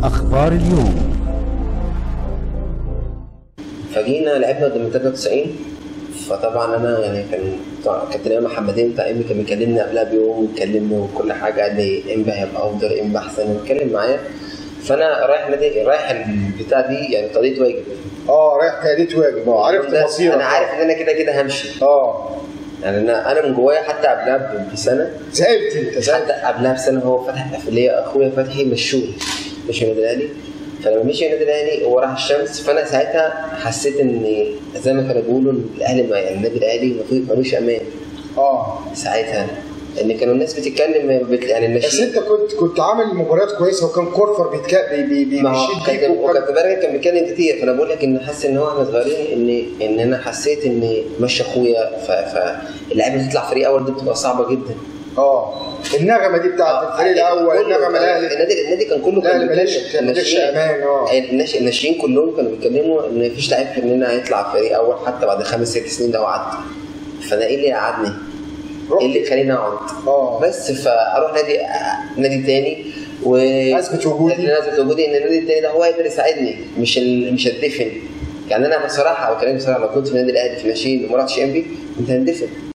أخبار اليوم فجينا لعبنا قدام 93 فطبعا انا يعني كان كابتن امام محمدين بتاع امي كان بيكلمني قبلها بيوم ويكلمني وكل حاجه قال لي امبا هيبقى افضل امبا احسن ويتكلم معايا فانا رايح نادي رايح البتاع دي يعني قضيه واجب اه رايح تأديت واجب اه عرفت ده مصيرك انا عارف ان انا كده كده همشي اه يعني انا انا من جوايا حتى قبلها بسنه زعلت انت زعلت حتى قبلها بسنه هو فتح اللي هي اخويا فتحي مشوه مشي النادي الاهلي فلما مشي النادي الاهلي هو راح الشمس فانا ساعتها حسيت ان زي ما كانوا بيقولوا الاهلي ما- يعني النادي الاهلي المفروض ملوش امان اه ساعتها ان كانوا الناس بتتكلم بت... يعني بس الناشئين انت كنت كنت عامل مباريات كويسه وكان كورفر بيتك... بي بي بي ما هو بيشيد بيك كان وكان- وكابتن بركه كان بيتكلم كتير فانا بقول لك ان حاسس ان هو احنا صغيرين ان ان انا حسيت ان مشي اخويا ف... فاللعيبه اللي تطلع فريق اول دي بتبقى صعبه جدا اه النغمه دي بتاعت الفريق الاول كله- النغمه الاهلي النادي النادي كان كله الاهلي كان ماليش بيتكلم. ماليش الناشئين- امان اه الناش- الناشئين كلهم كانوا بيتكلموا ان مفيش لعيب مننا هيطلع فريق اول حتى بعد خمس ست سنين لو قعدت فانا ايه اللي قعدني؟ ايه اللي رحت يخليني اقعد؟ اه بس فاروح نادي نادي تاني و اثبت وجودي إن انا اثبت وجودي ان النادي التاني ده هو يقدر يساعدني مش ال... مش هتدفن يعني انا بصراحه بكلمك بصراحه لو كنت في النادي الاهلي في ناشئين وما رحتش ام بي كنت هندفن